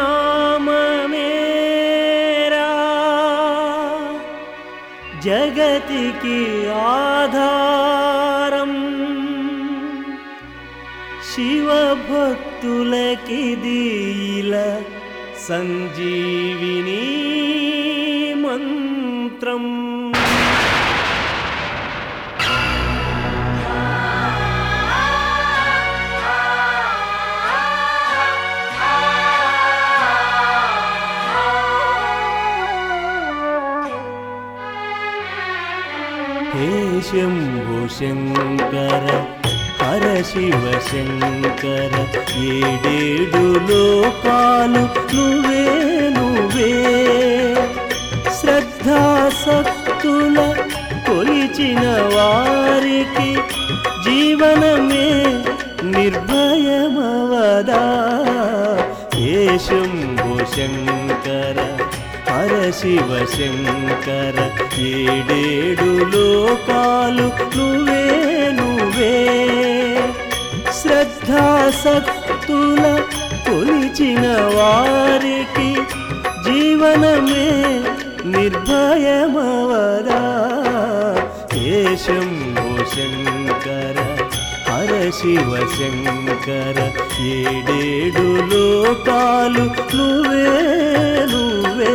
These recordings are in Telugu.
నామమేరా జగతికి ఆధారం శివభక్తులకిదీల సంజీవిని మంత్రం హే శంభు శంకర హర శివ శంకర ఏడేడు లోకాలు నువ్వే నువ్వే శ్రద్ధాసక్తుల కొలిచిన వారికి జీవనమే నిర్భయమవదా హే శంభు శంకర హర శివ శంకర ఏడేడు లోకాలు నువ్వే నువ్వే శ్రద్ధాసక్తుల కొలిచిన వారికి జీవనమే నిర్భయమవదా హే శంభో శంకర హర శివ శంకర ఏడేడు లోకాలు నువ్వే నువ్వే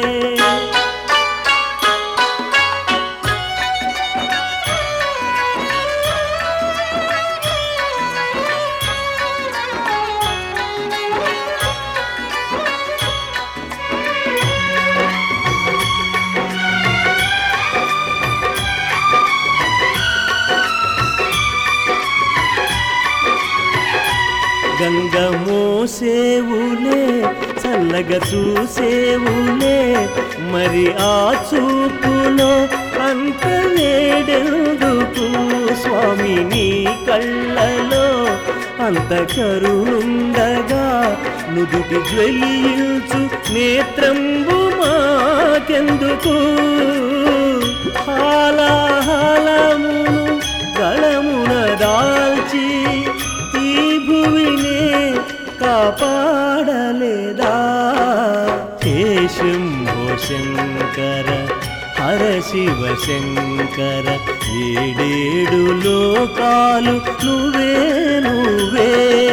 గంగ మోసేవులే చల్లగా చూసేవులే మరి ఆ చూపులో అంత వేడెందుకు స్వామి నీ కళ్ళలో అంత కరుణుండగా నుదుటి జ్వలించు నేత్రంబు మాకెందుకు హాలాహలమును గళమున దాల్చి ఈ భువినే కాపాడలేదా హే శంభో శంకర హర శివ శంకర ఏడేడు లోకాలు నువ్వే నువ్వే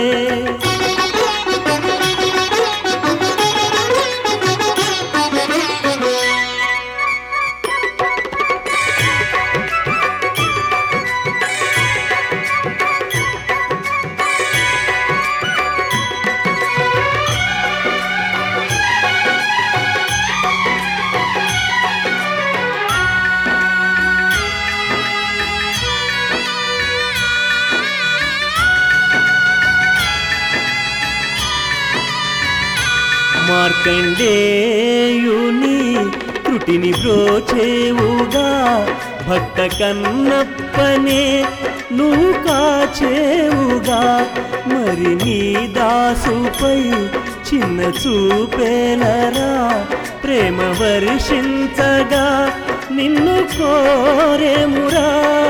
మార్కండేయుని త్రుటిని బ్రోచేవుగా భక్త కన్నప్పనే నువ్వు కాచేవుగా మరి నీ దాసుపై చిన్న చూపేలరా ప్రేమ వర్షించగా నిన్ను కోరేమురా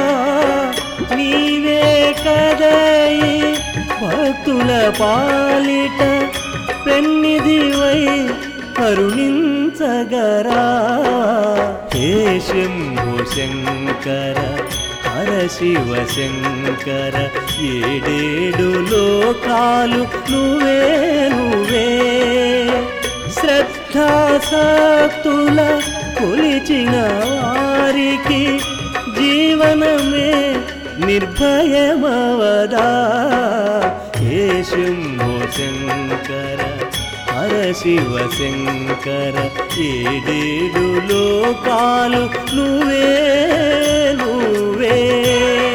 నీవే కదై భక్తుల పాలిట పెన్నిధివై కరుణించగరా హే శంభు శంకర హర శివ శంకర ఏడేడు లోకాలు నువ్వే నువ్వే శ్రద్ధాసక్తుల కొలిచిన వారికి జీవనమే నిర్భయమవదా హే శంభో శంకర హర శివ శంకర ఏడేడు లోకాలు నువ్వే నువ్వే